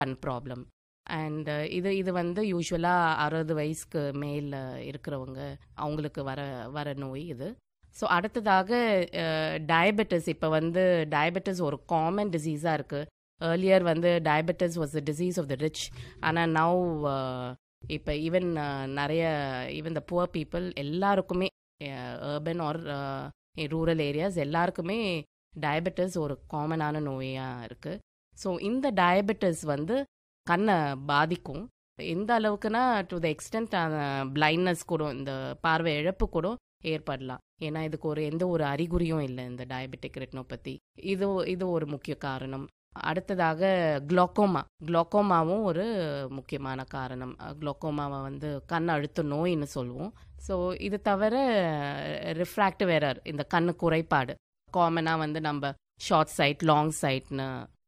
கண் problem and இது இது வந்து யூஸ்வலாக அறுபது வயசுக்கு மேல இருக்கிறவங்க அவங்களுக்கு வர வர நோய் இது ஸோ அடுத்ததாக டயபெட்டிஸ் இப்போ வந்து டயபெட்டிஸ் ஒரு காமன் டிசீஸாக இருக்குது ஏர்லியர் வந்து diabetes was the disease of the rich ஆனால் நவ் இப்போ ஈவன் நிறைய ஈவன் த புவர் பீப்புள் எல்லாருக்குமே அர்பன் ஆர் ரூரல் ஏரியாஸ் எல்லாருக்குமே டயபெட்டிஸ் ஒரு காமனான நோயாக இருக்குது ஸோ இந்த டயபெட்டிஸ் வந்து கண்ணை பாதிக்கும் எந்த அளவுக்குன்னா டு த எக்ஸ்டென்ட் பிளைண்ட்னஸ் கூட இந்த பார்வை இழப்பு கூட ஏற்படலாம் ஏன்னா இதுக்கு ஒரு எந்த ஒரு அறிகுறியும் இல்லை இந்த டயபெட்டிக் ரெட்டினோபதி இது இது ஒரு முக்கிய காரணம் அடுத்ததாக குளோக்கோமா குளோக்கோமாவும் ஒரு முக்கியமான காரணம் குளோக்கோமாவை வந்து கண் அழுத்த நோயின்னு சொல்லுவோம் ஸோ இது தவிர ரிஃப்ராக்டிவ் எரர் இந்த கண்ணு குறைபாடு காமனாக வந்து நம்ம ஷார்ட் சைட் லாங் சைட்னு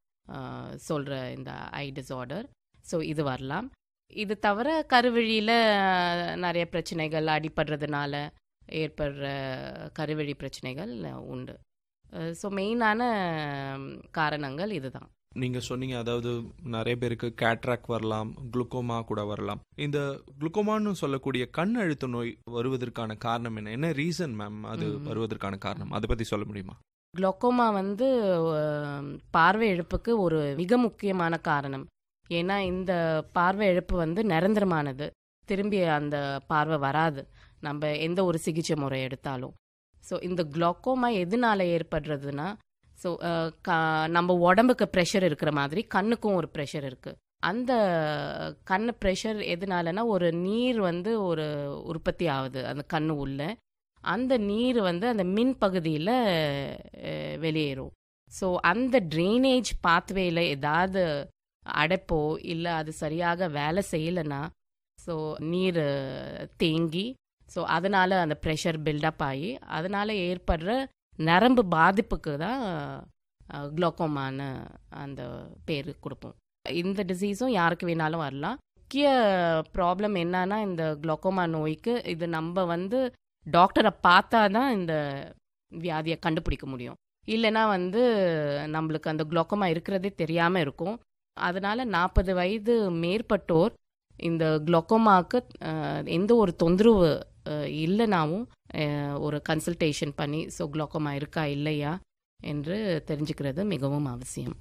சொல்கிற இந்த ஐ டிஸார்டர் ஸோ இது வரலாம் இது தவிர கருவழியில் நிறைய பிரச்சனைகள் அடிப்படுறதுனால ஏற்படுற கருவழி பிரச்சனைகள் உண்டு ஸோ மெயினான காரணங்கள் இதுதான் நீங்க சொன்னீங்க அதாவது நிறைய பேருக்கு கேட்ராக் வரலாம் குளுக்கோமா கூட வரலாம் இந்த குளுக்கோமான்னு சொல்லக்கூடிய கண் அழுத்த நோய் வருவதற்கான காரணம் என்ன என்ன ரீசன் மேம் அது வருவதற்கான காரணம் அதை பத்தி சொல்ல முடியுமா குளோக்கோமா வந்து பார்வை இழப்புக்கு ஒரு மிக முக்கியமான காரணம் ஏன்னா இந்த பார்வை இழப்பு வந்து நிரந்தரமானது திரும்பி அந்த பார்வை வராது நம்ம எந்த ஒரு சிகிச்சை முறை எடுத்தாலும் ஸோ இந்த குளோக்கோமா எதனால ஏற்படுறதுன்னா ஸோ நம்ம உடம்புக்கு ப்ரெஷர் இருக்கிற மாதிரி கண்ணுக்கும் ஒரு ப்ரெஷர் இருக்குது அந்த கண் ப்ரெஷர் எதனாலனா ஒரு நீர் வந்து ஒரு உற்பத்தி ஆகுது அந்த கண்ணு உள்ள அந்த நீர் வந்து அந்த மின் பகுதியில் வெளியேறும் ஸோ அந்த ட்ரைனேஜ் பாத்வேயில் ஏதாவது அடைப்போ இல்லை அது சரியாக வேலை செய்யலைன்னா ஸோ நீர் தேங்கி ஸோ அதனால் அந்த ப்ரெஷர் பில்டப் ஆகி அதனால் ஏற்படுற நரம்பு பாதிப்புக்கு தான் குளோக்கோமான அந்த பேர் கொடுப்போம் இந்த டிசீஸும் யாருக்கு வேணாலும் வரலாம் முக்கிய ப்ராப்ளம் என்னன்னா இந்த குளோக்கோமா நோய்க்கு இது நம்ம வந்து டாக்டரை பார்த்தா தான் இந்த வியாதியை கண்டுபிடிக்க முடியும் இல்லைன்னா வந்து நம்மளுக்கு அந்த குளோக்கோமா இருக்கிறதே தெரியாமல் இருக்கும் அதனால நாற்பது வயது மேற்பட்டோர் இந்த குளோக்கோமாவுக்கு எந்த ஒரு தொந்தரவு இல்லைனாவும் ஒரு கன்சல்டேஷன் பண்ணி ஸோ குளோக்கோமா இருக்கா இல்லையா என்று தெரிஞ்சுக்கிறது மிகவும் அவசியம்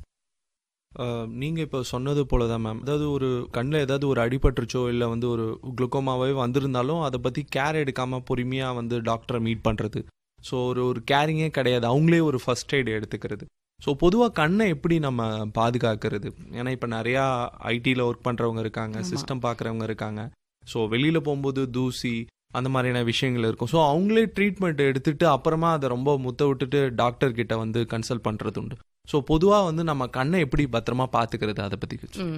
நீங்க இப்போ சொன்னது போல தான் மேம் அதாவது ஒரு கண்ணில் ஏதாவது ஒரு அடிபட்டுருச்சோ இல்லை வந்து ஒரு குளுக்கோமாவே வந்திருந்தாலும் அதை பற்றி கேர் எடுக்காம பொறுமையாக வந்து டாக்டரை மீட் பண்ணுறது ஸோ ஒரு ஒரு கேரிங்கே கிடையாது அவங்களே ஒரு ஃபர்ஸ்ட் எய்டு எடுத்துக்கிறது ஸோ பொதுவாக கண்ணை எப்படி நம்ம பாதுகாக்கிறது ஏன்னா இப்போ நிறையா ஐடியில் ஒர்க் பண்ணுறவங்க இருக்காங்க சிஸ்டம் பார்க்குறவங்க இருக்காங்க ஸோ வெளியில் போகும்போது தூசி அந்த மாதிரியான விஷயங்கள் இருக்கும் ஸோ அவங்களே ட்ரீட்மெண்ட் எடுத்துட்டு அப்புறமா அதை ரொம்ப முத்த விட்டுட்டு டாக்டர் கிட்ட வந்து கன்சல்ட் பண்ணுறது உண்டு ஸோ பொதுவாக வந்து நம்ம கண்ணை எப்படி பத்திரமா பார்த்துக்கிறது அதை பற்றி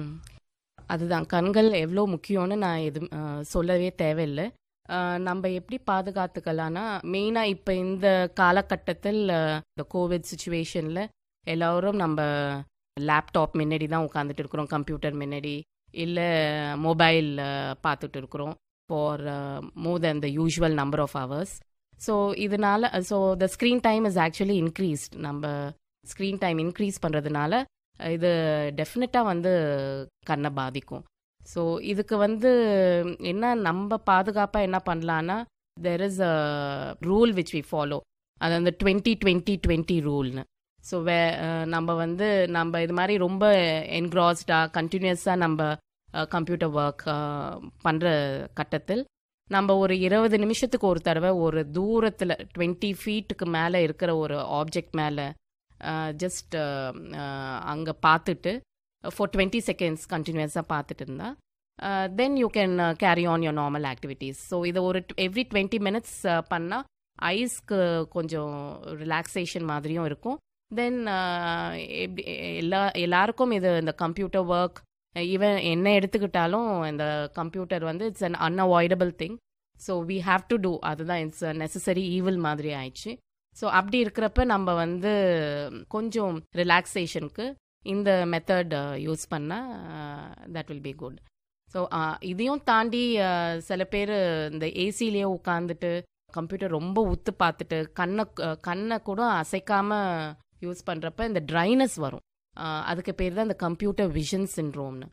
அதுதான் கண்கள் எவ்வளோ முக்கியம்னு நான் எது சொல்லவே தேவையில்லை நம்ம எப்படி பாதுகாத்துக்கலாம்னா மெயினாக இப்போ இந்த காலகட்டத்தில் இந்த கோவிட் சுச்சுவேஷனில் எல்லோரும் நம்ம லேப்டாப் முன்னாடி தான் உட்காந்துட்டு இருக்கிறோம் கம்ப்யூட்டர் முன்னாடி இல்லை மொபைல் பார்த்துட்டு இருக்கிறோம் for more then the usual number of hours so இதனால so the screen time is actually increased நம்ம ஸ்க்ரீன் டைம் இன்க்ரீஸ் பண்ணுறதுனால இது டெஃபினட்டாக வந்து கண்ணை பாதிக்கும் ஸோ இதுக்கு வந்து என்ன நம்ம பாதுகாப்பாக என்ன பண்ணலான்னா there is a rule which we follow அது அந்த டுவெண்ட்டி டுவெண்ட்டி டுவெண்ட்டி ரூல்னு ஸோ வே நம்ம வந்து நம்ம இது மாதிரி ரொம்ப என்க்ராஸ்டாக கண்டினியூஸாக நம்ம கம்ப்யூட்டர் ஒர்க் பண்ணுற கட்டத்தில் நம்ம ஒரு இருபது நிமிஷத்துக்கு ஒரு தடவை ஒரு தூரத்தில் டுவெண்ட்டி ஃபீட்டுக்கு மேலே இருக்கிற ஒரு ஆப்ஜெக்ட் மேலே ஜஸ்ட் அங்கே பார்த்துட்டு ஃபார் டுவெண்ட்டி செகண்ட்ஸ் கண்டினியூஸாக பார்த்துட்டு இருந்தா then you can carry on your normal activities so இதை ஒரு எவ்ரி டுவெண்ட்டி மினிட்ஸ் பண்ணால் ஐஸ்க்கு கொஞ்சம் ரிலாக்ஸேஷன் மாதிரியும் இருக்கும் தென் எப்படி எல்லா எல்லாருக்கும் இது இந்த கம்ப்யூட்டர் ஒர்க் ஈவன் என்ன எடுத்துக்கிட்டாலும் இந்த கம்ப்யூட்டர் வந்து it's an unavoidable thing so we have to do அதுதான் இட்ஸ் நெசசரி ஈவில் மாதிரி ஆயிடுச்சு ஸோ அப்படி இருக்கிறப்ப நம்ம வந்து கொஞ்சம் ரிலாக்ஸேஷனுக்கு இந்த மெத்தட் யூஸ் பண்ணால் that will be good so இதையும் தாண்டி சில பேர் இந்த ஏசிலேயே உட்காந்துட்டு கம்ப்யூட்டர் ரொம்ப உத்து பார்த்துட்டு கண்ணை கண்ணை கூட அசைக்காம யூஸ் பண்ணுறப்ப இந்த ட்ரைனஸ் வரும் அதுக்கு பேர் தான் இந்த கம்ப்யூட்டர் விஷன் சின்ரோம்னு